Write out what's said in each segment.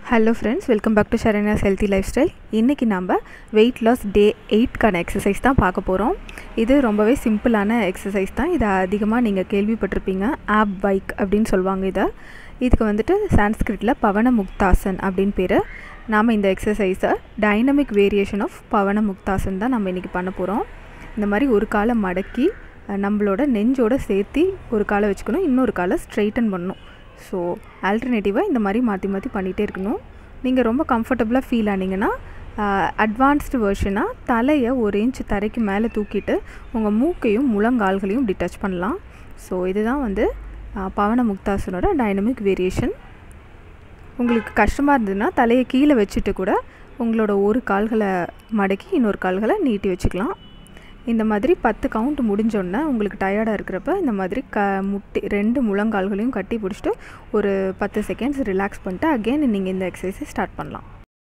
hello friends welcome back to Sharanya's healthy lifestyle இன்றைக்கி நம்ம weight loss day எயிட்கான exercise தான் பார்க்க போகிறோம் இது ரொம்பவே சிம்பிளான எக்ஸசைஸ் தான் இதை அதிகமாக நீங்கள் கேள்விப்பட்டிருப்பீங்க ஆப் பைக் அப்படின்னு சொல்லுவாங்க இதை இதுக்கு வந்துட்டு சான்ஸ்கிரிட்டில் பவன முக்தாசன் அப்படின்னு பேர் நாம் இந்த எக்ஸசைஸை dynamic variation of Pavana Muktasan தான் நம்ம இன்றைக்கி பண்ண போகிறோம் இந்த மாதிரி ஒரு காலை மடக்கி அஹ், நம்மளோட நெஞ்சோட சேர்த்தி ஒரு காலை வச்சுக்கணும் இன்னொரு காலை ஸ்ட்ரைட்டன் பண்ணணும் ஸோ ஆல்டர்னேட்டிவாக இந்த மாதிரி மாற்றி மாற்றி பண்ணிகிட்டே இருக்கணும் நீங்கள் ரொம்ப கம்ஃபர்டபுளாக ஃபீல் ஆனீங்கன்னா அட்வான்ஸ்டு வெர்ஷனாக தலையை ஒரு இன்ச் தரைக்கு மேலே தூக்கிட்டு உங்கள் மூக்கையும் முழங்கால்களையும் இப்படி டச் பண்ணலாம் ஸோ இதுதான் வந்து ஆஹ், பவன முக்தாசனோட டைனமிக் வேரியேஷன் உங்களுக்கு கஷ்டமாக இருந்ததுன்னா தலையை கீழே வச்சுட்டு கூட உங்களோட ஒரு கால்களை மடக்கி இன்னொரு கால்களை நீட்டி வச்சுக்கலாம் இந்த மாதிரி பத்து கவுண்ட் முடிஞ்சோடனே உங்களுக்கு டயர்டாக இருக்கிறப்ப இந்த மாதிரி க முட்டி ரெண்டு முழங்கால்களையும் கட்டி பிடிச்சிட்டு ஒரு பத்து செகண்ட்ஸ் ரிலாக்ஸ் பண்ணிட்டு அகெயின் நீங்கள் இந்த எக்ஸசைஸை ஸ்டார்ட் பண்ணலாம்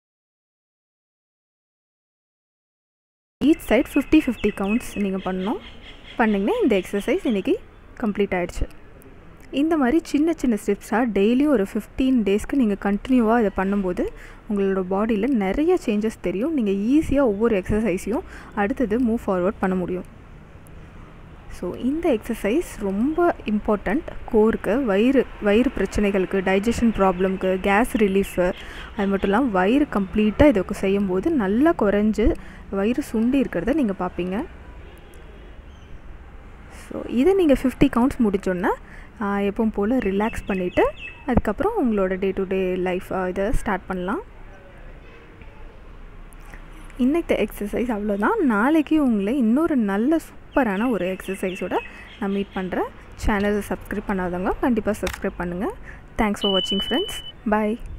each side fifty fifty counts நீங்கள் பண்ணணும் பண்ணிங்கன்னா இந்த எக்ஸசைஸ் இன்றைக்கி கம்ப்ளீட் ஆயிடுச்சு இந்த மாதிரி சின்ன சின்ன ஸ்டெப்ஸாக டெய்லியும் ஒரு ஃபிஃப்டீன் டேஸ்க்கு நீங்கள் கண்டினியூவாக இதை பண்ணும்போது உங்களோட பாடியில் நிறைய சேஞ்சஸ் தெரியும் நீங்கள் ஈஸியாக ஒவ்வொரு எக்ஸசைஸையும் அடுத்தது மூவ் ஃபார்வர்ட் பண்ண முடியும் ஸோ இந்த எக்ஸசைஸ் ரொம்ப இம்பார்ட்டண்ட் கோருக்கு வயிறு வயிறு பிரச்சனைகளுக்கு டைஜஷன் ப்ராப்ளம்க்கு கேஸ் ரிலீஃபு அது மட்டும் இல்லாமல் வயிறு கம்ப்ளீட்டாக இதுக்கு செய்யும்போது நல்லா குறைஞ்சு வயிறு சுண்டி இருக்கிறத நீங்கள் பார்ப்பீங்க ஸோ இதை நீங்கள் ஃபிஃப்டி கவுண்ட்ஸ் முடிச்சோன்னா எப்பவும் போல் ரிலாக்ஸ் பண்ணிவிட்டு அதுக்கப்புறம் உங்களோட டே டு டே லைஃப் இதை ஸ்டார்ட் பண்ணலாம் இன்னைக்கு எக்ஸசைஸ் அவ்வளோதான் நாளைக்கு உங்களை இன்னொரு நல்ல சூப்பரான ஒரு எக்ஸசைஸோட நான் மீட் பண்ணுறேன் சேனலை சப்ஸ்கிரைப் பண்ணாதவங்க கண்டிப்பாக சப்ஸ்கிரைப் பண்ணுங்கள் தேங்க்ஸ் ஃபார் வாட்சிங் ஃப்ரெண்ட்ஸ் பை